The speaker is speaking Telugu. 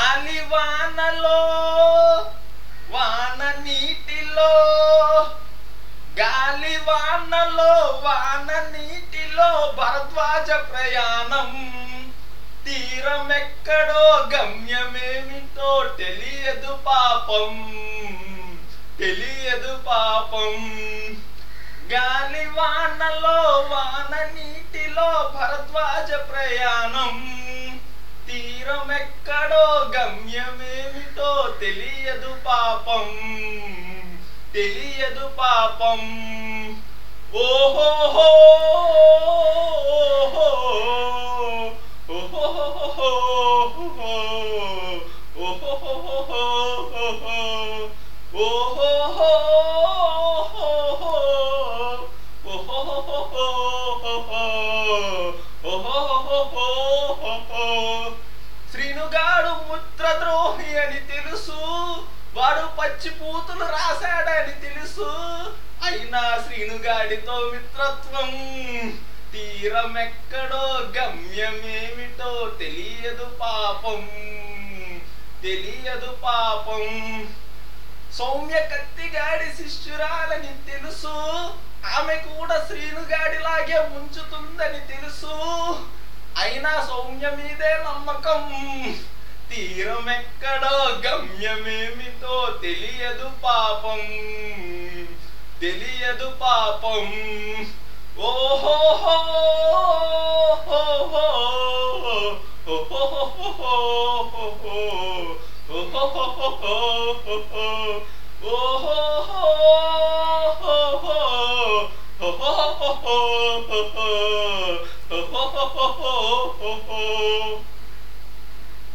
గాలి వానలో వాన నీటిలో గాలి వానలో వాన నీటిలో భరద్వాజ ప్రయాణం తీరమెక్కడో గమ్యమేమిటో తెలియదు పాపం తెలియదు పాపం గాలి వానలో వాన నీటిలో భరద్వాజ ప్రయాణం తీరమెక్కడో గమ్యమేమిటో తెలియదు పాపం తెలియదు పాపం ఓహో శ్రీనుగాడు ముద్రద్రోహి అని తెలుసు వాడు పచ్చి పూతులు రాశాడని తెలుసు అయినా శ్రీనుగాడితో మిత్రత్వం తీరమెక్కడో గమ్యమేమిటో తెలియదు పాపం తెలియదు పాపం సౌమ్య కత్తిగాడి శిష్యురాలని తెలుసు ఆమె కూడా శ్రీనుగాడిలాగే ముంచుతుందని తెలుసు అయినా సౌమ్య మీదే నమ్మకం తీరమెక్కడో గమ్యమేమిటో తెలియదు పాపం తెలియదు పాపం ఓహో ఓహో